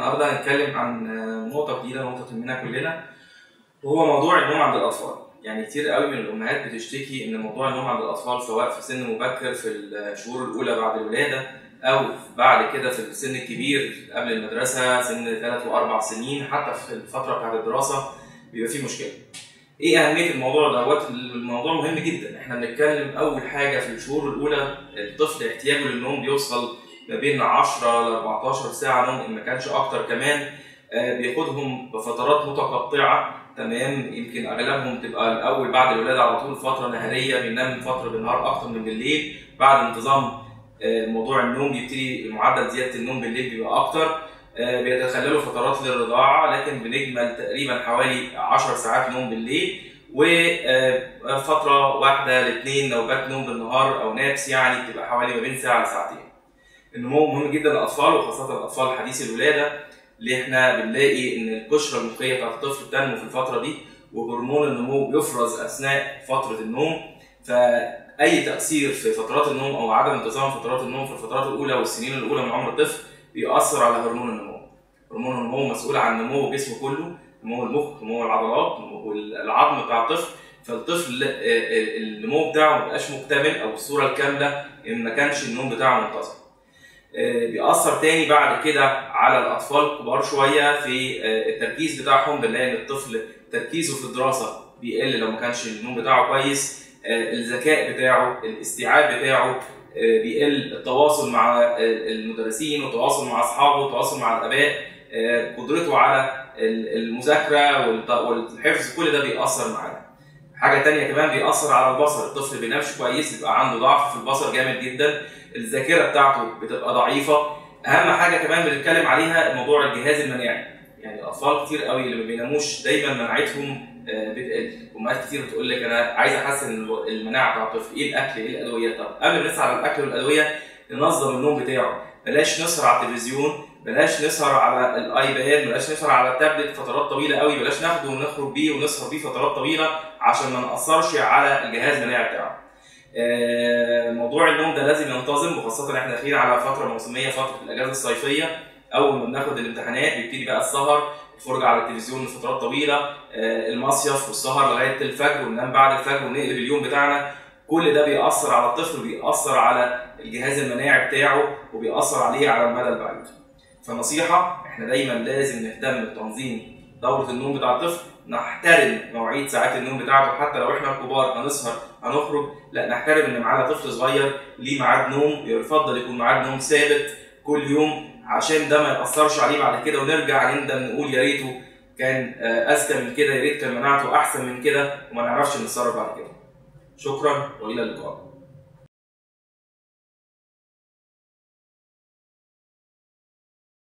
النهارده هنتكلم عن نقطة جديدة نقطة تهمنا كلنا وهو موضوع النوم عند الأطفال يعني كتير قوي من الأمهات بتشتكي إن موضوع النوم عند الأطفال سواء في سن مبكر في الشهور الأولى بعد الولادة أو بعد كده في السن الكبير قبل المدرسة سن ثلاث وأربع سنين حتى في الفترة بتاعت الدراسة بيبقى فيه مشكلة. ايه اهميه الموضوع دوت الموضوع مهم جدا احنا بنتكلم اول حاجه في الشهور الاولى الطفل احتياجه للنوم بيوصل ما بين 10 ل 14 ساعه نوم ان ما كانش اكتر كمان آه بياخدهم بفترات متقطعه تمام يمكن اغلبهم تبقى الاول بعد الولاده على طول فتره نهاريه بينام فتره بالنهار اكتر من بالليل بعد انتظام آه موضوع النوم بيبتدي معدل زياده النوم بالليل بيبقى اكتر بيتخللوا فترات للرضاعة لكن بنجمل تقريبا حوالي 10 ساعات نوم بالليل وفترة واحدة لاثنين نوبات نوم بالنهار أو نابس يعني بتبقى حوالي ما بين ساعة لساعتين. النمو مهم جدا للأطفال وخاصة الأطفال حديث الولادة اللي احنا بنلاقي إن القشرة المخية بتاعت الطفل بتنمو في الفترة دي وهرمون النمو بيفرز أثناء فترة النوم فأي تأثير في فترات النوم أو عدم انتظام فترات النوم في الفترات الأولى والسنين الأولى من عمر الطفل بيأثر على هرمون النمو. هرمون النمو مسؤول عن نمو الجسم كله، نمو المخ، نمو العضلات، نمو العظم بتاع الطفل، فالطفل النمو بتاعه ما بقاش مكتمل او الصوره الكامله ان ما كانش النوم بتاعه منتظم. بيأثر تاني بعد كده على الأطفال الكبار شوية في التركيز بتاعهم بنلاقي إن الطفل تركيزه في الدراسة بيقل لو ما كانش النوم بتاعه كويس، الذكاء بتاعه، الاستيعاب بتاعه، بيقل التواصل مع المدرسين والتواصل مع اصحابه والتواصل مع الاباء قدرته على المذاكره والحفظ كل ده بيأثر معانا. حاجه تانية كمان بيأثر على البصر، الطفل بينامش كويس بيبقى عنده ضعف في البصر جامد جدا، الذاكره بتاعته بتبقى ضعيفه، اهم حاجه كمان بنتكلم عليها موضوع الجهاز المناعي. يعني الاطفال كتير قوي اللي ما بيناموش دايما مناعتهم بتقل امهات كتير بتقول لك انا عايز احسن المناعه بتاع الطفل ايه الاكل ايه الادويه طب قبل ما نسعى على الاكل والادويه ننظم النوم بتاعه بلاش نسهر على التلفزيون بلاش نسهر على ايباد بلاش نسهر على التابلت فترات طويله قوي بلاش ناخده ونخرج بيه ونسهر بيه فترات طويله عشان ما ناثرش على الجهاز المناعي بتاعه موضوع النوم ده لازم ينتظم وخاصه احنا داخلين على فتره موسميه فتره الاجازه الصيفيه اول ما بناخد الامتحانات بيبتدي بقى السهر الفرجه على التلفزيون لفترات طويله المصيف والسهر لغايه الفجر وننام بعد الفجر ونقلب اليوم بتاعنا كل ده بيأثر على الطفل وبيأثر على الجهاز المناعي بتاعه وبيأثر عليه على المدى البعيد. فنصيحة احنا دايما لازم نهتم بتنظيم دورة النوم بتاع الطفل نحترم مواعيد ساعات النوم بتاعته حتى لو احنا الكبار هنسهر هنخرج لا نحترم ان معانا طفل صغير ليه ميعاد نوم يفضل يكون ميعاد نوم ثابت كل يوم عشان ده ما ياثرش عليه بعد كده ونرجع نندم نقول يا ريته كان اذكى من كده يا ريت كان مناعته احسن من كده وما نعرفش نتصرف بعد كده. شكرا والى اللقاء.